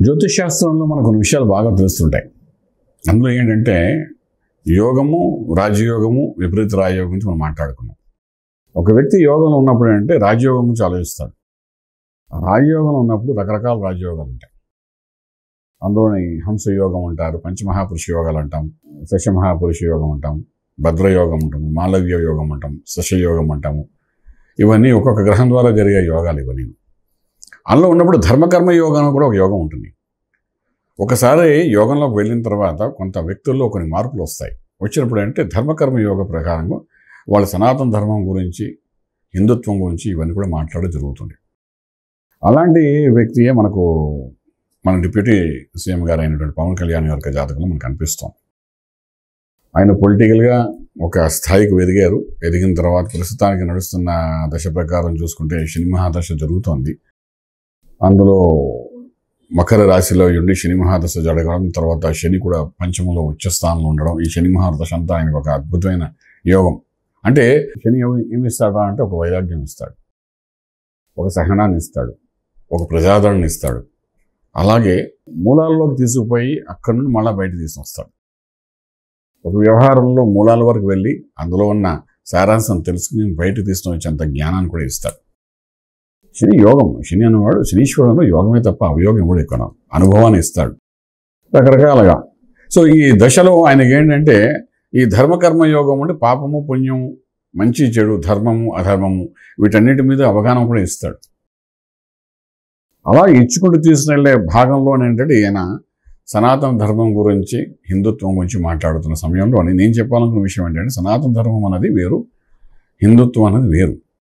జ్యోతిష్ శాస్త్రంలో మనకు కొన్ని విషయాలు బాగా తెలుస్తుంటాయి అందులో ఏంటంటే యోగము రాజయోగము విపరీత రాజయోగం గురించి మనం మాట్లాడుకున్నాం ఒక వ్యక్తి యోగంలో ఉన్నప్పుడు అంటే రాజయోగం గురించి ఆలోచిస్తాడు ఆ రాజయోగంలో ఉన్నప్పుడు రకరకాల రాజయోగాలు ఉంటాయి అందులోని హంస యోగం అంటారు పంచమహాపురుష యోగాలు అంటాం దశమహాపురుష యోగం అంటాం భద్రయోగం అంటాము మాలవ్య యోగం అంటాం శశయోగం అంటాము ఇవన్నీ ఒక్కొక్క గ్రహం ద్వారా జరిగే యోగాలు ఇవన్నీ అందులో ఉన్నప్పుడు ధర్మకర్మ యోగం కూడా ఒక యోగం ఉంటుంది ఒకసారి యోగంలోకి వెళ్ళిన తర్వాత కొంత వ్యక్తుల్లో కొన్ని మార్పులు వస్తాయి వచ్చినప్పుడు అంటే ధర్మకర్మ యోగ ప్రకారంగా వాళ్ళ సనాతన ధర్మం గురించి హిందుత్వం గురించి ఇవన్నీ కూడా మాట్లాడడం జరుగుతుంది అలాంటి వ్యక్తియే మనకు మన డిప్యూటీ సీఎం గారు అయినటువంటి పవన్ కళ్యాణ్ గారి యొక్క జాతకంలో మనకు కనిపిస్తాం ఆయన పొలిటికల్గా ఒక స్థాయికి ఎదిగారు ఎదిగిన తర్వాత ప్రస్తుతానికి నడుస్తున్న దశ ప్రకారం చూసుకుంటే శని మహాదశ జరుగుతోంది అందులో మకర రాశిలో ఉండి శని మహాదశ జరగడం తర్వాత శని కూడా పంచమంలో ఉచ్చ స్థానంలో ఉండడం ఈ శని మహాదశ అంతా ఆయనకు ఒక అద్భుతమైన యోగం అంటే శని ఏమి- ఏమి ఇస్తాడా అంటే ఒక వైరాగ్యం ఇస్తాడు ఒక సహనాన్ని ఇస్తాడు ఒక ప్రజాదరణ ఇస్తాడు అలాగే మూలాల్లోకి తీసుకుపోయి అక్కడి నుండి మళ్ళీ బయట తీసుకొస్తాడు ఒక వ్యవహారంలో మూలాల వరకు వెళ్ళి అందులో ఉన్న సారాంశం తెలుసుకుని బయట తీసుకుని వచ్చేంత జ్ఞానాన్ని కూడా ఇస్తాడు శని యోగం శని అనేవాడు శనీశ్వరంలో యోగమే తప్ప అవయోగం కూడా ఎక్కువ అనుభవాన్ని ఇస్తాడు రకరకాలుగా సో ఈ దశలో ఆయనకి ఏంటంటే ఈ ధర్మకర్మ యోగం అంటే పాపము పుణ్యము మంచి చెడు ధర్మము అధర్మము వీటన్నిటి మీద అవగాహన కూడా ఇస్తాడు అలా ఇచ్చుకుంటూ తీసుకెళ్లే భాగంలో ఏంటంటే ఈయన సనాతన ధర్మం గురించి హిందుత్వం గురించి మాట్లాడుతున్న సమయంలో నేను చెప్పాలనుకున్న విషయం ఏంటంటే సనాతన ధర్మం అనేది వేరు హిందుత్వం అనేది వేరు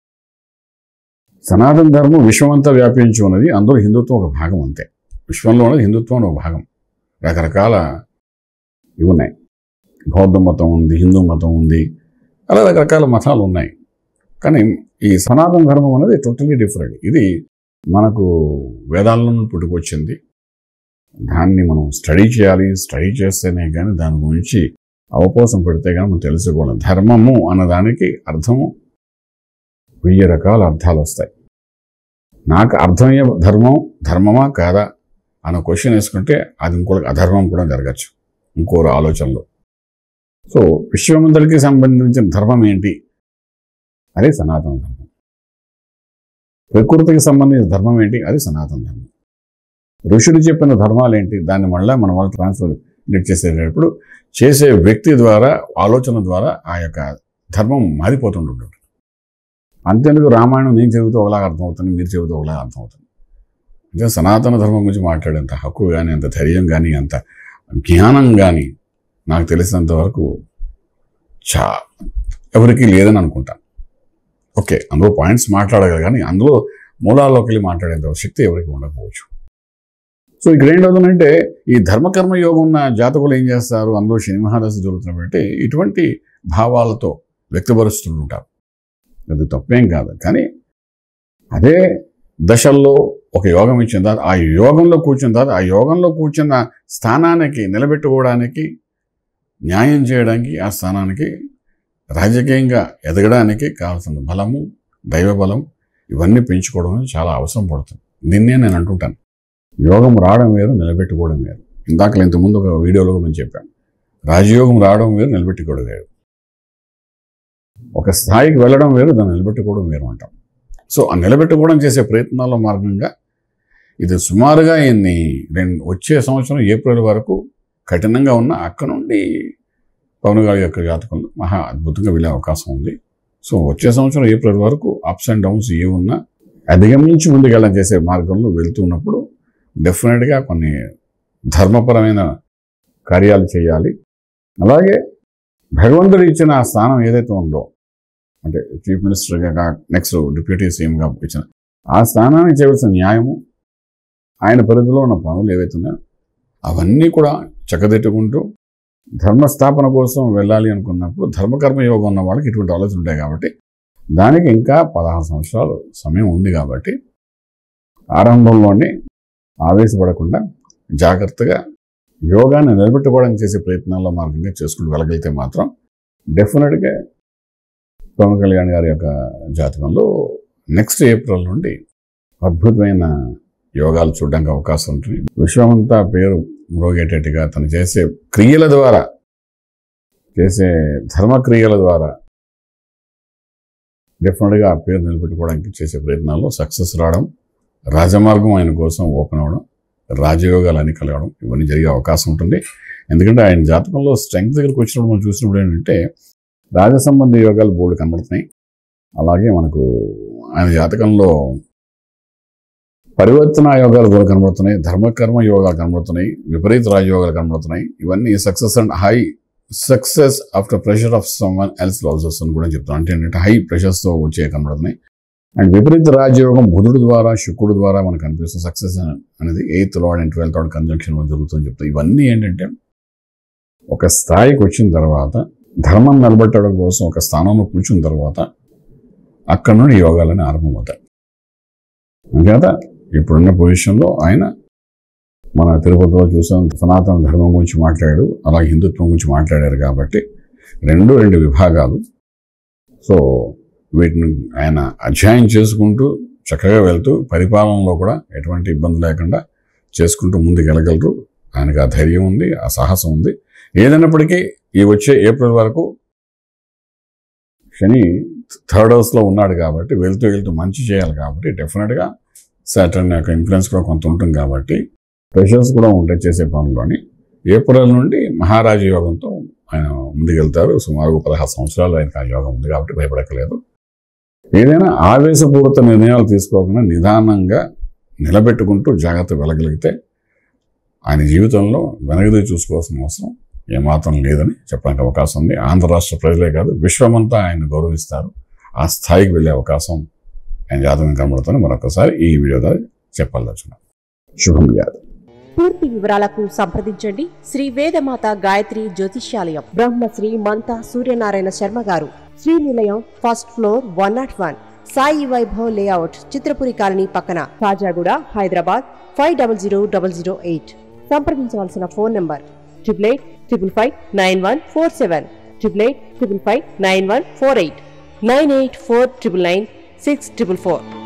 సనాతన ధర్మం విశ్వమంతా వ్యాపించి ఉన్నది అందులో హిందుత్వం ఒక భాగం అంతే విశ్వంలో ఉన్నది హిందుత్వం ఒక భాగం రకరకాల ఇవి ఉన్నాయి బౌద్ధ మతం ఉంది హిందూ మతం ఉంది అలా రకరకాల మతాలు ఉన్నాయి కానీ ఈ సనాతన ధర్మం అనేది టోటలీ డిఫరెంట్ ఇది మనకు వేదాల్లో నుండి పుట్టుకొచ్చింది దాన్ని మనం స్టడీ చేయాలి స్టడీ చేస్తేనే కానీ దాని గురించి అవపోసం పెడితే కానీ మనం తెలుసుకోవాలి ధర్మము అన్నదానికి అర్థము వెయ్యి రకాల అర్థాలు వస్తాయి నాకు అర్థమయ్యే ధర్మం ధర్మమా కాదా అన్న క్వశ్చన్ వేసుకుంటే అది ఇంకోటి అధర్మం కూడా జరగచ్చు ఇంకోరు ఆలోచనలో సో విశ్వమందరికి సంబంధించిన ధర్మం ఏంటి అదే సనాతన ధర్మం ప్రకృతికి సంబంధించిన ధర్మం ఏంటి అది సనాతన ధర్మం ఋషులు చెప్పిన ధర్మాలు ఏంటి దాన్ని మళ్ళీ మన వాళ్ళు ట్రాన్స్లేట్ చేసేటప్పుడు చేసే వ్యక్తి ద్వారా ఆలోచన ద్వారా ఆ యొక్క ధర్మం మారిపోతుంటుంటుంది అంతేందుకు రామాయణం నేను చెబుతూ ఒకలాగా అర్థమవుతుంది మీరు చెబుతూ ఒకలాగా అర్థమవుతుంది అంటే సనాతన ధర్మం గురించి మాట్లాడేంత హక్కు కానీ అంత ధైర్యం కానీ అంత జ్ఞానం కానీ నాకు తెలిసినంత వరకు చా ఎవరికీ లేదని అనుకుంటాను ఓకే అందులో పాయింట్స్ మాట్లాడగలరు కానీ అందులో మూలాల్లోకి వెళ్ళి మాట్లాడేంత శక్తి ఎవరికి ఉండకపోవచ్చు సో ఇక్కడ ఏంటవుతుందంటే ఈ ధర్మకర్మ యోగం ఉన్న జాతకులు ఏం చేస్తారు అందులో శని మహాదశ జరుగుతున్నటువంటి ఇటువంటి భావాలతో వ్యక్తపరుస్తుంటారు అది తప్పేం కాదు కానీ అదే దశల్లో ఒక యోగం ఇచ్చిన తర్వాత ఆ యోగంలో కూర్చున్న తర్వాత ఆ యోగంలో కూర్చున్న స్థానానికి నిలబెట్టుకోవడానికి న్యాయం చేయడానికి ఆ స్థానానికి రాజకీయంగా ఎదగడానికి కావాల్సిన బలము దైవ బలం ఇవన్నీ పెంచుకోవడం చాలా అవసరం పడుతుంది దీన్నే నేను అంటుంటాను యోగం రావడం వేరు నిలబెట్టుకోవడం వేరు ఇందాక ఇంతకుముందు ఒక వీడియోలో కూడా నేను చెప్పాను రాజయోగం రావడం వేరు నిలబెట్టుకోవడం వేరు ఒక స్థాయికి వెళ్ళడం వేరు దాన్ని నిలబెట్టుకోవడం వేరు అంటాం సో ఆ నిలబెట్టుకోవడం చేసే ప్రయత్నాల మార్గంగా ఇది సుమారుగా ఇన్ని రెండు వచ్చే సంవత్సరం ఏప్రిల్ వరకు కఠినంగా ఉన్న అక్కడ నుండి పవన్ గారి యొక్క జాతకంలో మహా అద్భుతంగా వెళ్ళే అవకాశం ఉంది సో వచ్చే సంవత్సరం ఏప్రిల్ వరకు అప్స్ అండ్ డౌన్స్ ఏ ఉన్నా అధిగమించి ముందుకెళ్ళడం చేసే మార్గంలో వెళ్తూ ఉన్నప్పుడు డెఫినెట్గా కొన్ని ధర్మపరమైన కార్యాలు చేయాలి అలాగే భగవంతుడు ఇచ్చిన ఆ స్థానం ఏదైతే ఉందో అంటే చీఫ్ మినిస్టర్గా నెక్స్ట్ డిప్యూటీ సీఎంగా ఇచ్చిన ఆ స్థానానికి చేయవలసిన న్యాయము ఆయన పరిధిలో ఉన్న పనులు ఏవైతే ఉన్నాయో అవన్నీ కూడా చక్కదిట్టుకుంటూ ధర్మస్థాపన కోసం వెళ్ళాలి అనుకున్నప్పుడు ధర్మకర్మ యోగం ఉన్న వాళ్ళకి ఇటువంటి ఆలోచన ఉంటాయి కాబట్టి దానికి ఇంకా పదహారు సంవత్సరాలు సమయం ఉంది కాబట్టి ఆరంభంలోనే ఆవేశపడకుండా జాగ్రత్తగా యోగాన్ని నిలబెట్టుకోవడానికి చేసే ప్రయత్నాల్లో మార్గంగా చేసుకుంటూ వెళ్ళగలిగితే మాత్రం డెఫినెట్గా పవన్ కళ్యాణ్ గారి యొక్క జాతకంలో నెక్స్ట్ ఏప్రిల్ నుండి అద్భుతమైన యోగాలు చూడడానికి అవకాశం ఉంటుంది విశ్వమంతా పేరు మ్రోగేటట్టుగా తను చేసే క్రియల ద్వారా చేసే ధర్మక్రియల ద్వారా డెఫినెట్గా ఆ పేరు నిలబెట్టుకోవడానికి చేసే ప్రయత్నాల్లో సక్సెస్ రావడం రాజమార్గం ఆయన కోసం ఓపెన్ అవ్వడం రాజయోగాలు అన్ని కలగడం ఇవన్నీ జరిగే అవకాశం ఉంటుంది ఎందుకంటే ఆయన జాతకంలో స్ట్రెంగ్త్ దగ్గరికి వచ్చినప్పుడు మనం చూసినప్పుడు ఏంటంటే రాజ సంబంధ యోగాలు బోర్డు కనబడుతున్నాయి అలాగే మనకు ఆయన జాతకంలో పరివర్తన యోగాలు కూడా కనబడుతున్నాయి ధర్మకర్మ యోగాలు కనబడుతున్నాయి విపరీత రాజయోగాలు కనబడుతున్నాయి ఇవన్నీ success and high success after pressure of someone else losses అని కూడా చెప్తాను అంటే ఏంటంటే హై ప్రెషర్స్తో వచ్చే కనబడుతున్నాయి అండ్ విపరీత రాజయోగం బుధుడు ద్వారా శుక్రుడు ద్వారా మనకు అనిపిస్తుంది సక్సెస్ అనేది eighth lord and twelfth lord conjunction జరుగుతుందని చెప్తాయి ఇవన్నీ ఏంటంటే ఒక స్థాయికి వచ్చిన తర్వాత ధర్మం నిలబెట్టడం కోసం ఒక స్థానంలో కూర్చున్న తర్వాత అక్కడ నుండి యోగాలని ఆరంభమవుతాయి అంచేత ఇప్పుడున్న పొజిషన్లో ఆయన మన తిరుపతిలో చూసాం సనాతన ధర్మం గురించి మాట్లాడాడు అలాగే హిందుత్వం గురించి మాట్లాడారు కాబట్టి రెండు రెండు విభాగాలు సో వీటిని ఆయన అధ్యాయం చేసుకుంటూ చక్కగా వెళ్తూ పరిపాలనలో కూడా ఎటువంటి ఇబ్బంది లేకుండా చేసుకుంటూ ముందుకు వెళ్ళగలరు ఆయనకు ఆ ధైర్యం ఉంది ఆ సాహసం ఉంది ఏదైనప్పటికీ ఈ వచ్చే ఏప్రిల్ వరకు శని థర్డ్ హౌస్లో ఉన్నాడు కాబట్టి వెళ్తూ వెళ్తూ మంచి చేయాలి కాబట్టి డెఫినెట్గా సాటర్న్ యొక్క ఇన్ఫ్లుయెన్స్ కూడా కొంత ఉంటుంది కాబట్టి ప్రెషర్స్ కూడా ఉంటాయి చేసే పనుల్లోని ఏప్రిల్ నుండి మహారాజ యోగంతో ఆయన ముందుకెళ్తారు సుమారు పదహారు సంవత్సరాలు ఆయనకు ఆ యోగం ఉంది కాబట్టి భయపడక్కలేదు ఏదైనా ఆవేశపూరిత నిర్ణయాలు తీసుకోకుండా నిదానంగా నిలబెట్టుకుంటూ జాగ్రత్త వెళ్ళగలిగితే ఆయన జీవితంలో వెనకది చూసుకోవాల్సిన అవసరం ఏమాత్రం లేదని చెప్పడానికి అవకాశం ఉంది ఆంధ్ర రాష్ట్ర ప్రజలే కాదు విశ్వమంతా ఆయన గౌరవిస్తారు ఆ స్థాయికి వెళ్ళే అవకాశం ఆయన జాతకం కనబడుతుంది మరొకసారి ఈ వీడియో ద్వారా చెప్పాల్సిన శుభం యాదవ్ పూర్తి వివరాలకు సంప్రదించండి శ్రీ వేదమాత గాయత్రి జ్యోతిష్యాలయం బ్రహ్మశ్రీ మంతా సూర్యనారాయణ శర్మ గారు Srinilayam first floor one nought one Sai Vaibhav layout Chitrapuri colony పక్కన Kajaguda Hyderabad five double zero double zero eight సంప్రదించవలసిన phone number triple eight triple five nine one four seven triple eight triple five nine one four eight nine eight four triple nine six triple four